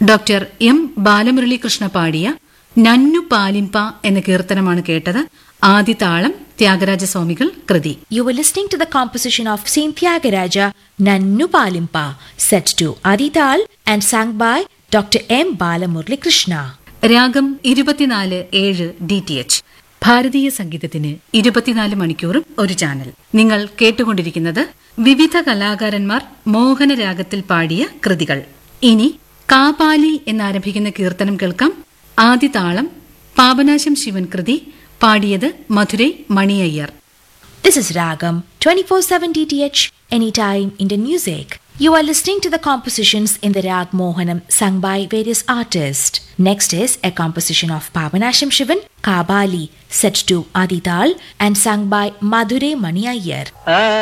Doctor M Balamuralikrishna പാടിയ നന്നു പാലിംപ എന്ന കീർത്തനമാണ് കേട്ടത് ആദിതാളം ത്യാഗരാജസ്വാമികൾ കൃതി You were listening to the composition of Saint Tyagaraja Nannu Palimpa, set to Adidal and sung by Dr. M. Balamurli Krishna. രാഗം ഇരുപത്തിനാല് ഏഴ് ഡി ടി എച്ച് ഭാരതീയ സംഗീതത്തിന് ഇരുപത്തിനാല് മണിക്കൂറും ഒരു ചാനൽ നിങ്ങൾ കേട്ടുകൊണ്ടിരിക്കുന്നത് വിവിധ കലാകാരന്മാർ മോഹനരാഗത്തിൽ പാടിയ കൃതികൾ ഇനി കാപാലി എന്നാരംഭിക്കുന്ന കീർത്തനം കേൾക്കാം ആദിതാളം പാപനാശം ശിവൻ കൃതി പാടിയത് Madurai മണിയയ്യർ This is Ragam 24/7 DTH anytime Indian music. You are listening to the compositions in the Rag Mohanam sung by various artists. Next is a composition of Pavanasham Shivan Kabali set to Adidal and sung by Madhure Mani Iyer. ആ